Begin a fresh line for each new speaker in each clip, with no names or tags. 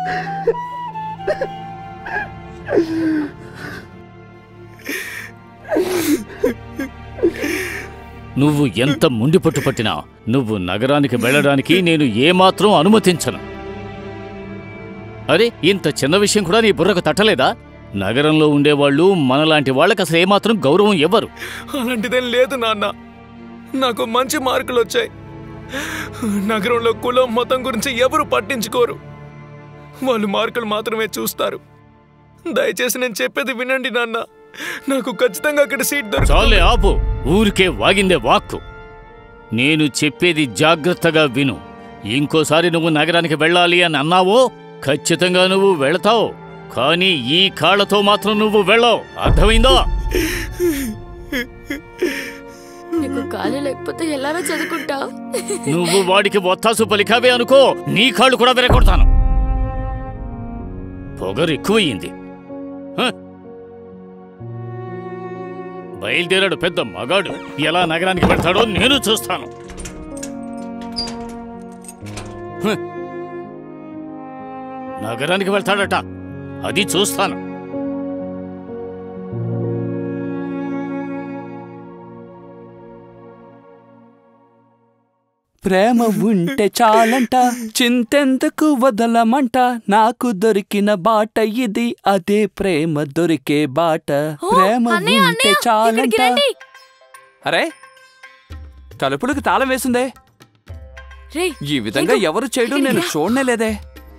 నువ్వు ఎంత ముండి పట్టు పట్టినా నువ్వు నగరానికి వెళ్ళడానికి నేను ఏమాత్రం అనుమతించను అరే ఇంత చిన్న విషయం కూడా నీ బుర్రకు తట్టలేదా నగరంలో ఉండేవాళ్ళు మనలాంటి వాళ్ళకి అసలు ఏమాత్రం గౌరవం ఇవ్వరు
అలాంటిదేం లేదు నాన్న నాకు మంచి మార్కులు వచ్చాయి నగరంలో కులం మతం గురించి ఎవరు పట్టించుకోరు వాళ్ళు మార్కులు మాత్రమే చూస్తారు దయచేసి నేను చెప్పేది వినండి నాన్న నాకు ఖచ్చితంగా అక్కడ సీట్ దొరుకుతుంది
చాలే ఆపు ఊరికే వాగిందే వాక్కు నేను చెప్పేది జాగ్రత్తగా విను ఇంకోసారి నువ్వు నగరానికి వెళ్ళాలి అని అన్నావో ఖచ్చితంగా నువ్వు వెళతావు కానీ ఈ కాళ్ళతో మాత్రం నువ్వు వెళ్ళావు అర్థమైందా
నీకు కాలు లేకపోతే ఎలారా చదువుకుంటావు
నువ్వు వాడికి ఒత్తాసు పలికావే అనుకో నీ కాళ్ళు కూడా విరగొడతాను పొగరు ఎక్కువయ్యింది హ? బయలుదేరాడు పెద్ద మగాడు ఎలా నగరానికి వెళ్తాడో నేను చూస్తాను హ? నగరానికి వెళ్తాడట అది చూస్తాను
ప్రేమ ఉంటే చాలంట చింతెందుకు వదలమంట నాకు దొరికిన బాట ఇది అదే ప్రేమ దొరికే బాట
ఓ,
ప్రేమ
అన్నయ్య,
ఉంటే
అన్నయ్య, ఇక్కడికి
చాలంట
రండి.
అరే తలుపులకు తాళం వేసిందే
రేయ్
ఈ విధంగా
ఇదిగో,
ఎవరు చేయడం
ఇక్కడికి
నేను
రా.
చూడనే లేదే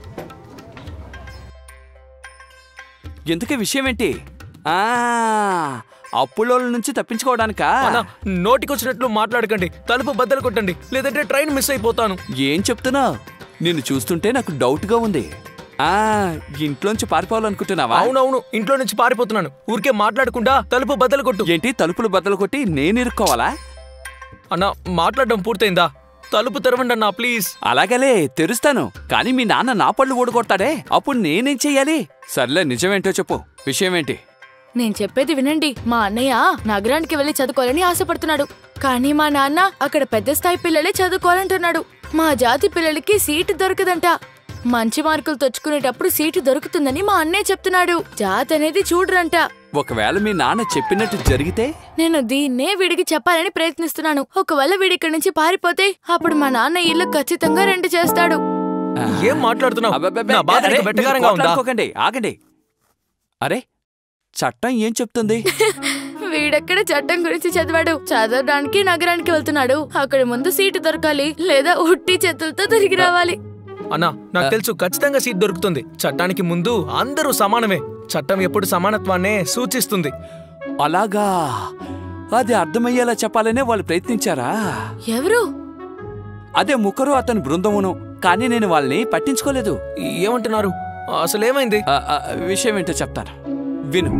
ఎందుకే విషయం ఏంటి ఆ అప్పులోల నుంచి తప్పించుకోవడానికా
అన్న నోటికొచ్చినట్లు మాట్లాడకండి తలుపు బద్దలు కొట్టండి లేదంటే ట్రైన్ మిస్ అయిపోతాను
ఏం చెప్తున్నా నిన్ను చూస్తుంటే నాకు డౌట్ గా ఉంది ఆ ఇంట్లోంచి పారిపోవాలనుకుంటున్నావా
అవునవును ఇంట్లో నుంచి పారిపోతున్నాను ఊరికే మాట్లాడకుండా తలుపు బద్దలు కొట్టు
ఏంటి తలుపులు బద్దలు కొట్టి నేను ఇరుక్కోవాలా
అన్న మాట్లాడడం పూర్తయిందా తలుపు తెరవండి అన్నా ప్లీజ్
అలాగలే తెరుస్తాను కానీ మీ నాన్న నా పళ్ళు ఊడగొడతాడే అప్పుడు నేనేం చెయ్యాలి సర్లే నిజమేంటో చెప్పు విషయం ఏంటి
నేను చెప్పేది వినండి మా అన్నయ్య నగరానికి వెళ్లి చదువుకోవాలని ఆశపడుతున్నాడు కానీ మా నాన్న అక్కడ పెద్ద స్థాయి పిల్లలే చదువుకోవాలంటున్నాడు మా జాతి పిల్లలకి సీటు దొరకదంట మంచి మార్కులు తెచ్చుకునేటప్పుడు సీటు దొరుకుతుందని మా అన్నయ్య చెప్తున్నాడు జాతి అనేది చూడరంట
ఒకవేళ మీ నాన్న చెప్పినట్టు జరిగితే
నేను దీన్నే వీడికి చెప్పాలని ప్రయత్నిస్తున్నాను ఒకవేళ వీడి ఇక్కడి నుంచి పారిపోతే అప్పుడు మా నాన్న ఇల్లు ఖచ్చితంగా రెంట్ చేస్తాడు
ఏం మాట్లాడుతున్నావు
అబ్బబ్బబ్బే,
నా బాధ
అరే,
నీకు
మీరు
వెటకారంగా ఉందా
కొట్లాడుకోకండి, ఆగండి అరే చట్టం ఏం చెప్తుంది
వీడెక్కడ చట్టం గురించి చదివాడు చదవడానికి నగరానికి వెళ్తున్నాడు అక్కడ ముందు సీటు దొరకాలి లేదా ఉట్టి చేతులతో తిరిగి రావాలి
అన్నా నాకు తెలుసు ఖచ్చితంగా సీట్ దొరుకుతుంది చట్టానికి ముందు అందరూ సమానమే చట్టం ఎప్పుడు సమానత్వాన్నే సూచిస్తుంది
అలాగా అది అర్థమయ్యేలా చెప్పాలనే వాళ్ళు ప్రయత్నించారా
ఎవరు
అదే ముఖరు అతని బృందమును కానీ నేను వాళ్ళని పట్టించుకోలేదు
ఏమంటున్నారు అసలేమైంది
ఆ, ఆ, విషయం ఏంటో చెప్తాను విను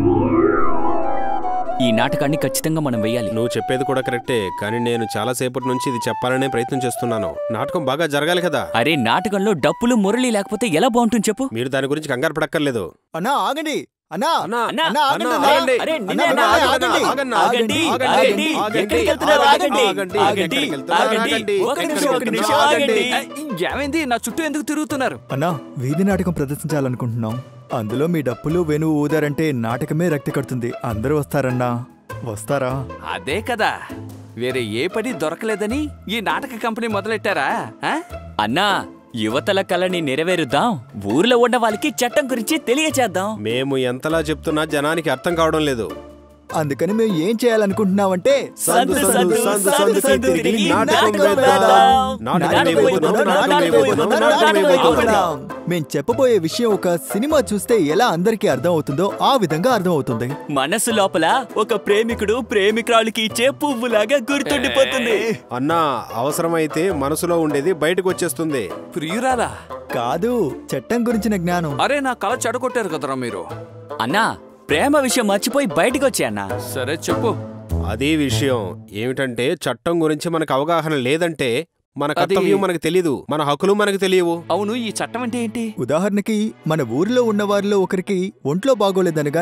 ఈ నాటకాన్ని ఖచ్చితంగా మనం వెయ్యాలి
నువ్వు చెప్పేది కూడా కరెక్టే కానీ నేను చాలా సేపటి నుంచి ఇది చెప్పాలనే ప్రయత్నం చేస్తున్నాను నాటకం బాగా జరగాలి కదా
అరే నాటకంలో డప్పులు మురళి లేకపోతే ఎలా బాగుంటుంది చెప్పు
మీరు దాని గురించి కంగారు పడక్కర్లేదు
అన్నా ఆగండి అన్నా
అన్నా,
అన్నా,
అన్నా, ఆగండి
అన్నా,
అన్నా.
ఆగండి.
అరే,
అన్నా,
నిన్నే
అన్నా,
అన్నా,
ఆగండి.
ఆగండి,
ఆగండి,
ఆగండి,
ఆగండి.
ఆగండి,
ఎక్కడికి వెళ్తున్నారు?
ఆగండి,
ఆగండి,
ఆగండి,
ఆగండి,
ఎక్కడికి వెళ్తున్నారు?
ఆగండి.
ఆగండి,
ఒక నిమిషం,
ఎక్కడికి
ఒక నిమిషం,
వెళ్తున్నారు?
ఆగండి.
ఆ, ఏమైంది నా చుట్టూ ఎందుకు తిరుగుతున్నారు
అన్నా వీధి నాటకం ప్రదర్శించాలనుకుంటున్నాం అందులో మీ డప్పులు వేణువు ఊదారంటే నాటకమే రక్తి కడుతుంది అందరూ వస్తారన్నా వస్తారా
అదే కదా వేరే ఏ పని దొరకలేదని ఈ నాటక కంపెనీ మొదలెట్టారా ఆ?
అన్నా యువతల కళని నెరవేరుద్దాం ఊర్లో ఉన్న వాళ్ళకి చట్టం గురించి తెలియచేద్దాం
మేము ఎంతలా చెప్తున్నా జనానికి అర్థం కావడం లేదు
అందుకని మేము ఏం చేయాలనుకుంటున్నామంటే
సందు, సందు, సందు, సందు తిరిగి
నాటకం
నాటకం
వేద్దాం.
వేద్దాం.
నాటకం
నాటకం
వేయబోతున్నాం,
వేద్దాం,
నాటకం
నాటకం
వేయబోతున్నాం,
వేద్దాం,
నాటకం
నాటకం
వేయబోతున్నాం.
వేద్దాం.
మేం చెప్పబోయే విషయం ఒక సినిమా చూస్తే ఎలా అందరికీ అర్థం అవుతుందో ఆ విధంగా అర్థం అవుతుంది
మనసు లోపల ఒక ప్రేమికుడు ప్రేమికురాలికి ఇచ్చే పువ్వులాగా గుర్తుండిపోతుంది
అన్నా అవసరమైతే మనసులో ఉండేది బయటకు వచ్చేస్తుంది
ప్రియురాలా
కాదు చట్టం గురించిన జ్ఞానం
అరే నా కళ చెడగొట్టారు కదరా మీరు
అన్నా ప్రేమ విషయం మర్చిపోయి బయటకు వచ్చే అన్నా
సరే చెప్పు
అదే విషయం ఏమిటంటే చట్టం గురించి మనకు అవగాహన లేదంటే మన
అది-
కర్తవ్యం మనకు తెలియదు మన హక్కులు మనకు తెలియవు
అవును ఈ చట్టం అంటే ఏంటి
ఉదాహరణకి మన ఊరిలో ఉన్న వారిలో ఒకరికి ఒంట్లో బాగోలేదనగానే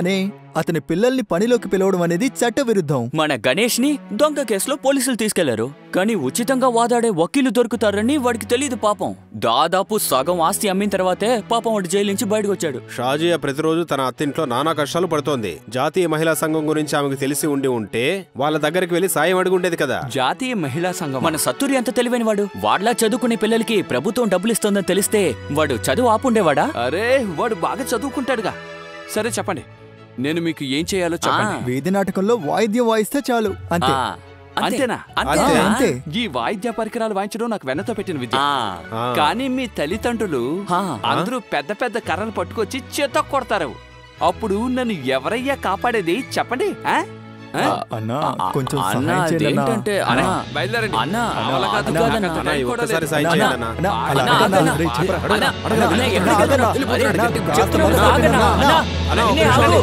అతని పిల్లల్ని పనిలోకి పిలవడం అనేది చట్టవిరుద్ధం
మన గణేష్ ని దొంగ కేసులో పోలీసులు తీసుకెళ్లారు కానీ ఉచితంగా వాదాడే వకీలు దొరుకుతారని వాడికి తెలియదు పాపం దాదాపు సగం ఆస్తి అమ్మిన తర్వాతే పాపం వాడు జైలు నుంచి బయటకు వచ్చాడు
షాజియా ప్రతిరోజు తన అత్తింట్లో నానా కష్టాలు పడుతోంది జాతీయ మహిళా సంఘం గురించి ఆమెకు తెలిసి ఉండి ఉంటే వాళ్ళ దగ్గరికి వెళ్లి సాయం అడిగి ఉండేది కదా
జాతీయ మహిళా సంఘం
మన సత్తూరి ఎంత తెలివైన వాడు వాడ్లా చదువుకునే పిల్లలకి ప్రభుత్వం డబ్బులు ఇస్తోందని తెలిస్తే వాడు చదువు ఆపుండేవాడా
అరే వాడు బాగా చదువుకుంటాడుగా సరే చెప్పండి నేను మీకు ఏం చేయాలో చెప్పండి
వీధి నాటకంలో వాయిద్యం వాయిస్తే చాలు అంతే
ఆ, అంతే.
అంతేనా?
అంతేనా?
అంతే అంతే
ఈ వాయిద్య పరికరాలు వాయించడం నాకు వెన్నతో పెట్టిన విద్య
ఆ,
ఆ.
కానీ మీ తల్లిదండ్రులు
ఆ.
అందరూ పెద్ద పెద్ద కర్రలు పట్టుకొచ్చి చేత కొడతారు అప్పుడు నన్ను ఎవరయ్యా కాపాడేది చెప్పండి ఆ? ఆ?
అన్నా
ఆ,
కొంచెం
అన్న,
సహాయం చేయండి అన్నా.
అదేంటంటే,
అరే,
అన్నా,
బయలుదేరండి
అన్న,
అవల కాదు,
అన్న,
కాదు,
అన్న,
నాకు
అన్న,
టైం
ఈ
కూడా
ఒక్కసారి
లేదు.
సాయం
అన్నా,
చేయండి అన్న.
అన్నా, అలా
అన్నా,
అడగన్నా,
అన్నా,
రే, చెప్పు,
అన్నా,
అడగన్నా,
అన్నా,
అడగన్నా,
అన్నా,
అన్నా,
ఎక్కడికి
అన్నా,
వెళ్తున్నావు?
అన్నా,
అరే,
అన్నా,
చెప్తున్నాను,
కాస్త
ఆగన్నా,
అడగన్నా,
అన్నా,
అన్నా,
అన్నీ
ఒక్క నిమిషం
ఆగు.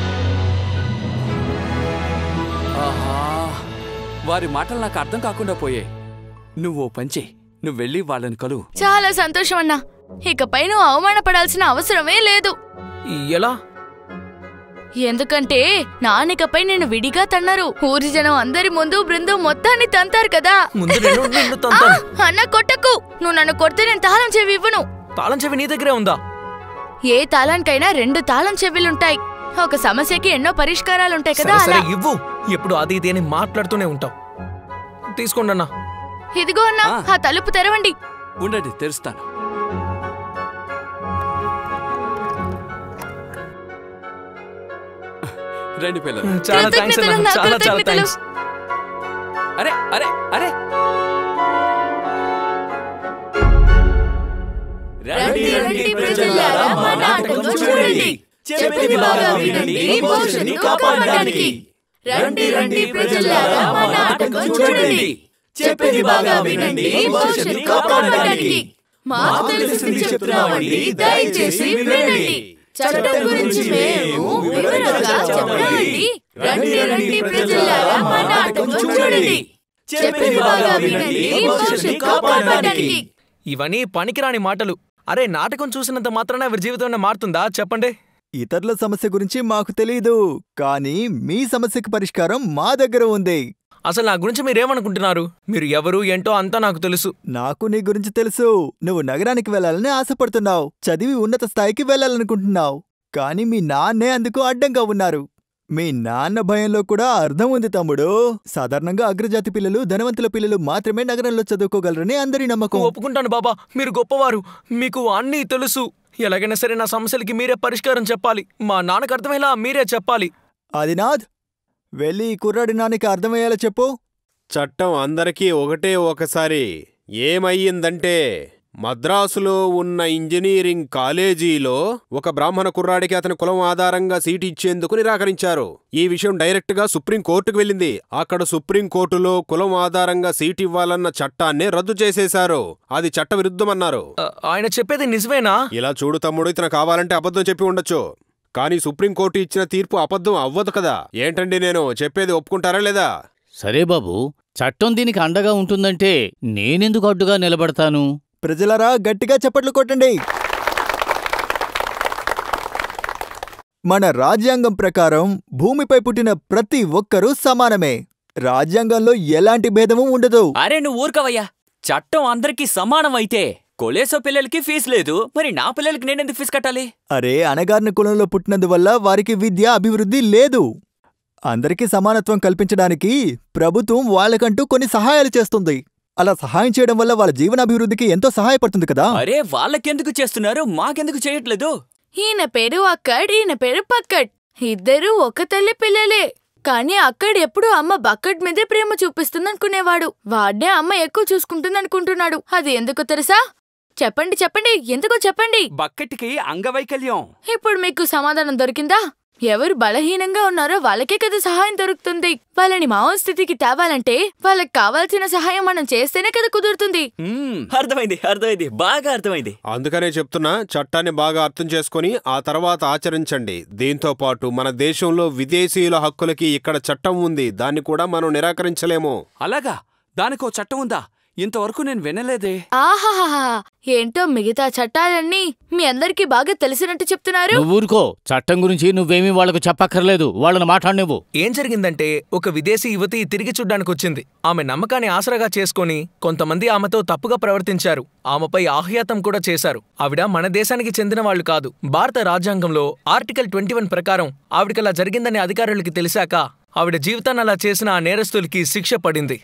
ఆహా వారి మాటలు నాకు అర్థం కాకుండా పోయే నువ్వు ఓ పంచే నువ్వు వెళ్ళి వాళ్ళని కలువు
చాలా సంతోషం అన్నా ఇకపై నువ్వు అవమానపడాల్సిన అవసరమే లేదు
ఎలా
ఎందుకంటే నానికపై నేను విడిగా తన్నారు ఊరి జనం అందరి ముందు బృందం మొత్తాన్ని తంతారు కదా
ముందు నేను నిన్ను
ఆ,
తంతాను
అన్న కొట్టకు నువ్వు నన్ను కొడితే నేను తాళం చెవి ఇవ్వను
తాళం చెవి నీ దగ్గరే ఉందా
ఏ తాళానికైనా రెండు తాళం చెవిలుంటాయి ఒక సమస్యకి ఎన్నో పరిష్కారాలుంటాయి కదా
సరే సరే
అలా
ఇవ్వు ఎప్పుడు అది ఇది అని మాట్లాడుతూనే ఉంటావు తీసుకోండి అన్నా
ఇదిగో అన్నా
ఆ.
ఆ తలుపు తెరవండి
ఉండండి తెరుస్తాను రండి పిల్లలు
చాలా థ్యాంక్స్
కృతజ్ఞతలు
అన్నా
అన్నా,
చాలా చాలా
కృతజ్ఞతలు.
థ్యాంక్స్
అరే అరే అరే
రండి, రండి ప్రజలారా, మా నాటకం చూడండి. చెప్పేది బాగా వినండి, భవిష్యత్తును కాపాడడానికి. రండి, రండి ప్రజలారా, మా నాటకం చూడండి. చెప్పేది బాగా వినండి, భవిష్యత్తును కాపాడడానికి. మాకు తెలిసింది చెప్తున్నామండి, దయచేసి వినండి. చట్టం గురించి మేము వివరంగా చెప్పామండి. రండి, రండి ప్రజలారా, మా నాటకం చూడండి. చెప్పేది బాగా వినండి, భవిష్యత్తును కాపాడడానికి.
ఇవన్నీ పనికిరాని మాటలు అరే నాటకం చూసినంత మాత్రాన ఎవరి జీవితం మారుతుందా చెప్పండి
ఇతరుల సమస్య గురించి మాకు తెలియదు కానీ మీ సమస్యకి పరిష్కారం మా దగ్గర ఉంది
అసలు నా గురించి మీరేమనుకుంటున్నారు మీరు ఎవరు ఏంటో అంతా నాకు తెలుసు
నాకు నీ గురించి తెలుసు నువ్వు నగరానికి వెళ్ళాలని ఆశపడుతున్నావు చదివి ఉన్నత స్థాయికి వెళ్ళాలనుకుంటున్నావు కానీ మీ నాన్నే అందుకు అడ్డంగా ఉన్నారు మీ నాన్న భయంలో కూడా అర్థం ఉంది తమ్ముడు సాధారణంగా అగ్రజాతి పిల్లలు ధనవంతుల పిల్లలు మాత్రమే నగరంలో చదువుకోగలరని అందరి నమ్మకం
ఒప్పుకుంటాను బాబా మీరు గొప్పవారు మీకు అన్నీ తెలుసు ఎలాగైనా సరే నా సమస్యలకి మీరే పరిష్కారం చెప్పాలి మా నాన్నకు అర్థమయ్యేలా మీరే చెప్పాలి
ఆదినాథ్ వెళ్ళి ఈ కుర్రాడి నాన్నకి అర్థమయ్యేలా చెప్పు
చట్టం అందరికీ ఒకటే ఒకసారి ఏమయ్యిందంటే మద్రాసులో ఉన్న ఇంజనీరింగ్ కాలేజీలో ఒక బ్రాహ్మణ కుర్రాడికి అతని కులం ఆధారంగా సీటు ఇచ్చేందుకు నిరాకరించారు ఈ విషయం డైరెక్ట్ గా సుప్రీం కోర్టుకు వెళ్ళింది అక్కడ సుప్రీం కోర్టులో కులం ఆధారంగా సీటు ఇవ్వాలన్న చట్టాన్ని రద్దు చేసేశారు అది చట్ట విరుద్ధమన్నారు
ఆ, ఆయన చెప్పేది నిజమేనా
ఇలా చూడు తమ్ముడు ఇతను కావాలంటే అబద్ధం చెప్పి ఉండొచ్చు కానీ సుప్రీంకోర్టు ఇచ్చిన తీర్పు అబద్ధం అవ్వదు కదా ఏంటండి నేను చెప్పేది ఒప్పుకుంటారా లేదా
సరే బాబు చట్టం దీనికి అండగా ఉంటుందంటే నేనెందుకు అడ్డుగా నిలబడతాను
ప్రజలరా గట్టిగా చప్పట్లు కొట్టండి మన రాజ్యాంగం ప్రకారం భూమిపై పుట్టిన ప్రతి ఒక్కరూ సమానమే రాజ్యాంగంలో ఎలాంటి భేదము ఉండదు
అరే నువ్వు ఊరుకోవయ్యా చట్టం అందరికీ సమానం అయితే కొలేసో పిల్లలకి ఫీజు లేదు మరి నా పిల్లలకి నేనెందుకు ఫీజు కట్టాలి
అరే అణగారిన కులంలో పుట్టినందువల్ల వారికి విద్య అభివృద్ధి లేదు అందరికీ సమానత్వం కల్పించడానికి ప్రభుత్వం వాళ్ళకంటూ కొన్ని సహాయాలు చేస్తుంది అలా సహాయం చేయడం వల్ల వాళ్ళ జీవనాభివృద్ధికి ఎంతో సహాయపడుతుంది కదా
అరే వాళ్ళకెందుకు చేస్తున్నారు మాకెందుకు చేయట్లేదు
ఈయన పేరు అక్కడ్ ఈయన పేరు పక్కడ్ ఇద్దరూ ఒక తల్లి పిల్లలే కానీ అక్కడ్ ఎప్పుడూ అమ్మ బక్కడ్ మీదే ప్రేమ చూపిస్తుందనుకునేవాడు వాడ్నే అమ్మ ఎక్కువ చూసుకుంటుందనుకుంటున్నాడు అది ఎందుకు తెలుసా చెప్పండి చెప్పండి ఎందుకో చెప్పండి
బకెట్కి అంగవైకల్యం
ఇప్పుడు మీకు సమాధానం దొరికిందా ఎవరు బలహీనంగా ఉన్నారో వాళ్ళకే కదా సహాయం దొరుకుతుంది వాళ్ళని మామూలు స్థితికి తేవాలంటే వాళ్ళకి కావాల్సిన సహాయం మనం చేస్తేనే కదా కుదురుతుంది
మ్మ్.
అర్థమైంది అర్థమైంది బాగా అర్థమైంది
అందుకనే చెప్తున్నా చట్టాన్ని బాగా అర్థం చేసుకుని ఆ తర్వాత ఆచరించండి దీంతో పాటు మన దేశంలో విదేశీయుల హక్కులకి ఇక్కడ చట్టం ఉంది దాన్ని కూడా మనం నిరాకరించలేము
అలాగా దానికో చట్టం ఉందా ఇంతవరకు నేను వినలేదే
ఆహాహా ఏంటో మిగతా చట్టాలన్నీ మీ అందరికీ బాగా తెలిసినట్టు చెప్తున్నారు
నువ్వు ఊరుకో చట్టం గురించి నువ్వేమీ వాళ్లకు చెప్పక్కర్లేదు వాళ్ళని మాట్లాడినవు
ఏం జరిగిందంటే ఒక విదేశీ యువతి తిరిగి చూడ్డానికి వచ్చింది ఆమె నమ్మకాన్ని ఆసరాగా చేసుకొని కొంతమంది ఆమెతో తప్పుగా ప్రవర్తించారు ఆమెపై ఆహ్యాతం కూడా చేశారు ఆవిడ మన దేశానికి చెందిన వాళ్ళు కాదు భారత రాజ్యాంగంలో ఆర్టికల్ ట్వంటీ వన్ ప్రకారం ఆవిడకలా జరిగిందని అధికారులకి తెలిసాక ఆవిడ జీవితాన్ని అలా చేసిన ఆ నేరస్తులకి శిక్ష పడింది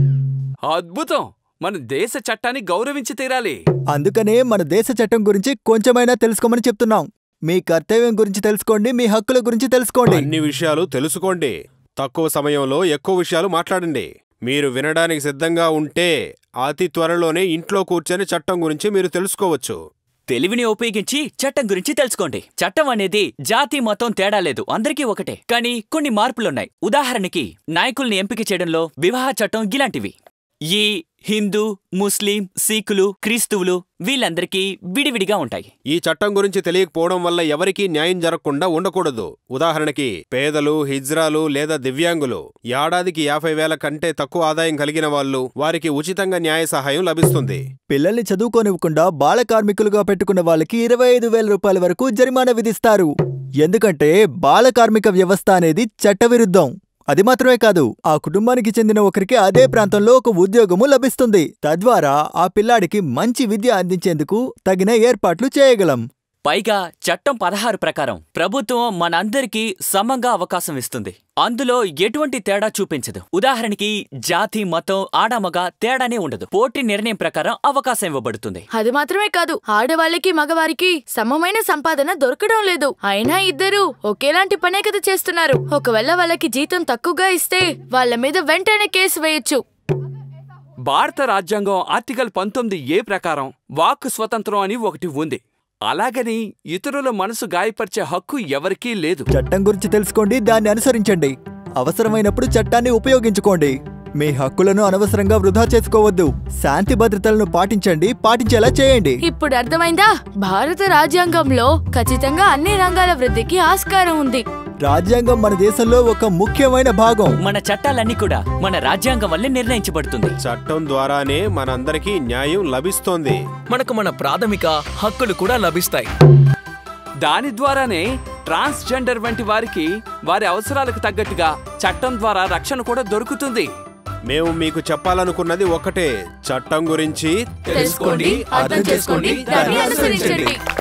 అద్భుతం మన దేశ చట్టాన్ని గౌరవించి తీరాలి
అందుకనే మన దేశ చట్టం గురించి కొంచెమైనా తెలుసుకోమని చెప్తున్నాం మీ కర్తవ్యం గురించి తెలుసుకోండి మీ హక్కుల గురించి తెలుసుకోండి
అన్ని విషయాలు తెలుసుకోండి తక్కువ సమయంలో ఎక్కువ విషయాలు మాట్లాడండి మీరు వినడానికి సిద్ధంగా ఉంటే అతి త్వరలోనే ఇంట్లో కూర్చొని చట్టం గురించి మీరు తెలుసుకోవచ్చు
తెలివిని ఉపయోగించి చట్టం గురించి తెలుసుకోండి చట్టం అనేది జాతి మతం తేడా లేదు అందరికీ ఒకటే కానీ కొన్ని మార్పులున్నాయి ఉదాహరణకి నాయకుల్ని ఎంపిక చేయడంలో వివాహ చట్టం ఇలాంటివి ఈ హిందూ ముస్లిం సిక్కులు క్రీస్తువులు వీళ్ళందరికీ విడివిడిగా ఉంటాయి
ఈ చట్టం గురించి తెలియకపోవడం వల్ల ఎవరికీ న్యాయం జరగకుండా ఉండకూడదు ఉదాహరణకి పేదలు హిజ్రాలు లేదా దివ్యాంగులు ఏడాదికి యాభై వేల కంటే తక్కువ ఆదాయం కలిగిన వాళ్ళు వారికి ఉచితంగా న్యాయ సహాయం లభిస్తుంది
పిల్లల్ని చదువుకోనివ్వకుండా బాల కార్మికులుగా పెట్టుకున్న వాళ్ళకి ఇరవై ఐదు వేల రూపాయల వరకు జరిమానా విధిస్తారు ఎందుకంటే బాల కార్మిక వ్యవస్థ అనేది చట్టవిరుద్ధం అది మాత్రమే కాదు ఆ కుటుంబానికి చెందిన ఒకరికి అదే ప్రాంతంలో ఒక ఉద్యోగము లభిస్తుంది తద్వారా ఆ పిల్లాడికి మంచి విద్య అందించేందుకు తగిన ఏర్పాట్లు చేయగలం
పైగా చట్టం పదహారు ప్రకారం ప్రభుత్వం మనందరికీ సమంగా అవకాశం ఇస్తుంది అందులో ఎటువంటి తేడా చూపించదు ఉదాహరణకి జాతి మతం ఆడామగ తేడానే ఉండదు పోటీ నిర్ణయం ప్రకారం అవకాశం ఇవ్వబడుతుంది
అది మాత్రమే కాదు ఆడవాళ్ళకి మగవారికి సమమైన సంపాదన దొరకడం లేదు అయినా ఇద్దరు ఒకేలాంటి పనే కదా చేస్తున్నారు ఒకవేళ వాళ్ళకి జీతం తక్కువగా ఇస్తే వాళ్ళ మీద వెంటనే కేసు వేయొచ్చు
భారత రాజ్యాంగం ఆర్టికల్ పంతొమ్మిది ఏ ప్రకారం వాక్ స్వతంత్రం అని ఒకటి ఉంది అలాగని ఇతరుల మనసు గాయపరిచే హక్కు ఎవరికీ లేదు
చట్టం గురించి తెలుసుకోండి దాన్ని అనుసరించండి అవసరమైనప్పుడు చట్టాన్ని ఉపయోగించుకోండి మీ హక్కులను అనవసరంగా వృధా చేసుకోవద్దు శాంతి భద్రతలను పాటించండి పాటించేలా చేయండి
ఇప్పుడు అర్థమైందా భారత రాజ్యాంగంలో ఖచ్చితంగా అన్ని రంగాల వృద్ధికి ఆస్కారం ఉంది
రాజ్యాంగం మన దేశంలో ఒక ముఖ్యమైన భాగం
మన చట్టాలన్నీ కూడా మన రాజ్యాంగం వల్లే నిర్ణయించబడుతుంది
చట్టం ద్వారానే మనందరికీ న్యాయం లభిస్తోంది
మనకు మన ప్రాథమిక హక్కులు కూడా లభిస్తాయి
దాని ద్వారానే ట్రాన్స్జెండర్ వంటి వారికి వారి అవసరాలకు తగ్గట్టుగా చట్టం ద్వారా రక్షణ కూడా దొరుకుతుంది
మేము మీకు చెప్పాలనుకున్నది ఒకటే చట్టం గురించి
తెలుసుకోండి అర్థం చేసుకోండి దాన్ని అనుసరించండి